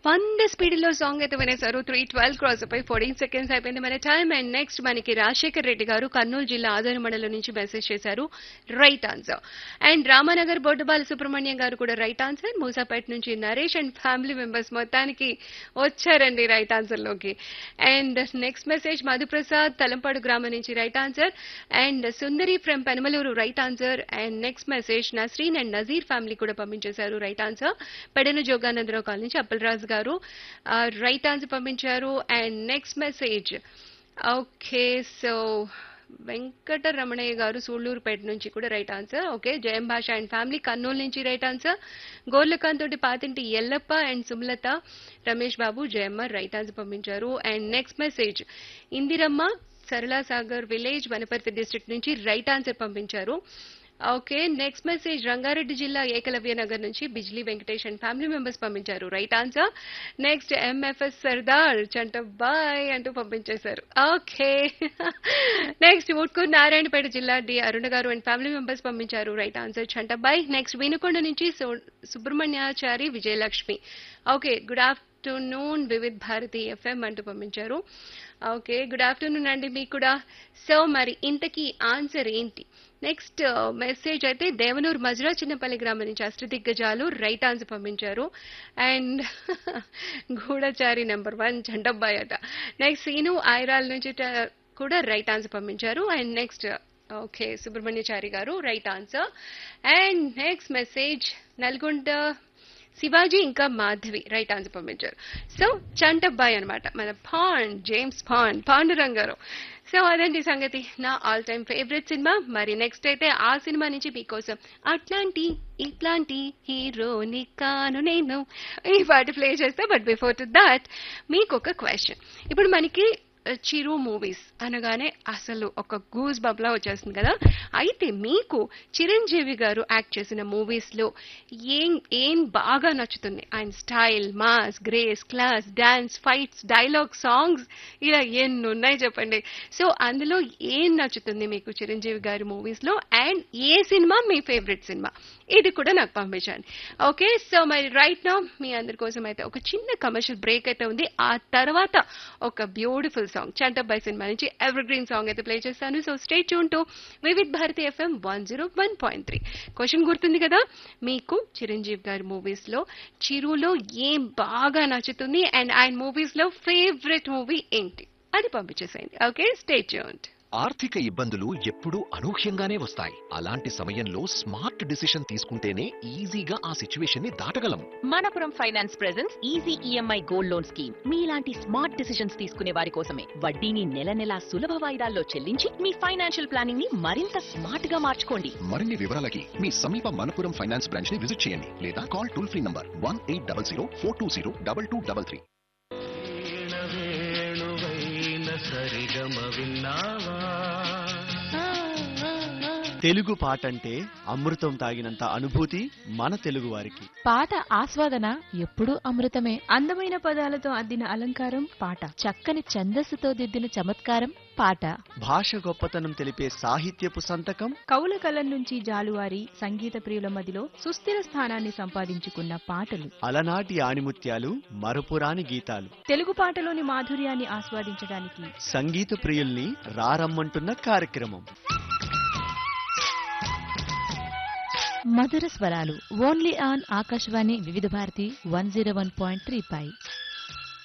వంద స్పీడ్ లో సాంగ్ అయితే వినేశారు త్రీ ట్వెల్వ్ క్రాస్ పై ఫోర్టీన్ సెకండ్స్ అయిపోయింది మన టైం అండ్ నెక్స్ట్ మనకి రాజశేఖర్ రెడ్డి గారు కర్నూలు జిల్లా ఆదరణ మండలం నుంచి మెసేజ్ చేశారు right answer and Ramanagar Boddubala Subrahmanyam గారు కూడా రైట్ ఆన్సర్ మూసాపేట నుంచి నరేష్ అండ్ ఫ్యామిలీ మెంబర్స్ మొత్తానికి వచ్చారండి రైట్ ఆన్సర్ లోకి and next message Madhuprasad Talampadu గ్రామం నుంచి right answer and Sundari from Penamaluru right answer and next message Nasreen and Nazeer family కూడా పంపించేశారు right answer Pedana Joganandarao colony నుంచి అప్పలరాజు గారు రైట్ ఆన్సర్ పంపించారు and next message okay so Venkata Ramanaiah గారు సూళ్లూరుపేట నుంచి కూడా రైట్ ఆన్సర్ ఓకే జయం భాష అండ్ ఫ్యామిలీ కర్నూలు నుంచి రైట్ ఆన్సర్ గోర్లకాంత్ తోటి Pathinti Ellappa and Sumalatha Ramesh Babu Jayamma right answer పంపించారు and next message Indiramma Sarala Sagar village Wanaparthy district నుంచి రైట్ ఆన్సర్ పంపించారు ఓకే నెక్స్ట్ మెసేజ్ రంగారెడ్డి జిల్లా ఏకలవ్య నగర్ నుంచి Bijli Venkatesh and family members పంపించారు right answer next MFS Sardar Chantabai అంటూ పంపించేశారు ఓకే నెక్స్ట్ ముట్కూరు నారాయణపేట జిల్లా డి అరుణ గారు అండ్ ఫ్యామిలీ మెంబర్స్ పంపించారు right answer Chantabbai next Vinukonda నుంచి సు- Subrahmanyachari Vijayalakshmi okay good afternoon Vividh Bharati FM అంటూ పంపించారు ఓకే గుడ్ ఆఫ్టర్నూన్ అండి మీకు కూడా సో మరి ఇంతకీ ఆన్సర్ ఏంటి నెక్స్ట్ మెసేజ్ అయితే దేవనూరు మజురా చిన్నపల్లి గ్రామం నుంచి అష్టదిగ్గజాలు రైట్ ఆన్సర్ పంపించారు and Gudachari number one Chantabbai అట నెక్స్ట్ సీను ఐరాల్ నుంచి ట- కూడా రైట్ ఆన్సర్ పంపించారు అండ్ నెక్స్ట్ ఓకే సుబ్రహ్మణ్యచారి గారు right answer and next message Nalgonda Shivaji ఇంకా మాధవి రైట్ ఆన్సర్ పంపించారు సో చంటబ్బాయ్ అనమాట మన పాండ్ జేమ్స్ పాండ్ పాండురంగ్ గారు సో అదండి సంగతి నా ఆల్ టైమ్ ఫేవరెట్ సినిమా మరి నెక్స్ట్ అయితే ఆ సినిమా నుంచి మీకోసం అట్లాంటి ఇట్లాంటి హీరోని కాను నేను ఈ పాట ప్లే చేస్తా బట్ బిఫోర్ టు దాట్ మీకు ఒక క్వశ్చన్ ఇప్పుడు మనకి ఆ, చిరు మూవీస్ అనగానే అసలు ఒక గూస్ బబ్లా వచ్చేస్తుంది కదా అయితే మీకు చిరంజీవి గారు యాక్ట్ చేసిన మూవీస్ లో ఏం ఏం బాగా నచ్చుతుంది ఆయన style mass grace class dance fights dialogue songs ఇలా ఎన్ని ఉన్నాయి చెప్పండి సో అందులో ఏం నచ్చుతుంది మీకు చిరంజీవి గారి మూవీస్ లో అండ్ ఏ సినిమా మీ ఫేవరెట్ సినిమా ఇది కూడా నాకు పంపించండి ఓకే సో మరి రైట్ నౌ మీ అందరి కోసం అయితే ఒక చిన్న కమర్షియల్ బ్రేక్ అయితే ఉంది ఆ తర్వాత ఒక బ్యూటిఫుల్ సాంగ్ చంటబ్బాయ్ సినిమా నుంచి ఎవర్ గ్రీన్ సాంగ్ అయితే ప్లే చేస్తాను so stay tune to Vividh Bharati FM one zero one point three question గుర్తుంది కదా మీకు చిరంజీవి గారి మూవీస్ లో చిరులో ఏం బాగా నచ్చుతుంది అండ్ ఆయన మూవీస్ లో ఫేవరెట్ మూవీ ఏంటి అది పంపించేసేయండి ఓకే స్టే ట్యూన్డ్ ఆర్థిక ఇబ్బందులు ఎప్పుడూ అనూహ్యంగానే వస్తాయి అలాంటి సమయంలో స్మార్ట్ డిసిషన్ తీసుకుంటేనే ఈజీగా ఆ సిచ్యువేషన్ ని దాటగలం Manappuram finance presents easy EMI gold loan scheme మీలాంటి స్మార్ట్ డిసిషన్స్ తీసుకునే వారి కోసమే వడ్డీని నెల నెలా సులభ వాయిదాల్లో చెల్లించి మీ ఫైనాన్షియల్ ప్లానింగ్ ని మరింత స్మార్ట్ గా మార్చుకోండి మరిన్ని వివరాలకి మీ సమీప మనపురం ఫైనాన్స్ బ్రాంచ్ ని విజిట్ చేయండి లేదా call toll free number one eight double zero four two zero double two double three వేణువైన సరిగమ విన్నావా తెలుగు పాట అంటే అమృతం తాగినంత అనుభూతి మన తెలుగు వారికి పాట ఆస్వాదన ఎప్పుడూ అమృతమే అందమైన పదాలతో అద్దిన అలంకారం పాట చక్కని ఛందస్సుతో దిద్దిన చమత్కారం పాట భాష గొప్పతనం తెలిపే సాహిత్యపు సంతకం కవుల కలం నుంచి జాలువారి సంగీత ప్రియుల మదిలో సుస్థిర స్థానాన్ని సంపాదించుకున్న పాటలు అలనాటి ఆణిముత్యాలు మరపురాని గీతాలు తెలుగు పాటలోని మాధుర్యాన్ని ఆస్వాదించడానికి సంగీత ప్రియుల్ని రారమ్మంటున్న కార్యక్రమం మధుర స్వరాలు only on Akashvani Vividh Bharati one zero one point three pi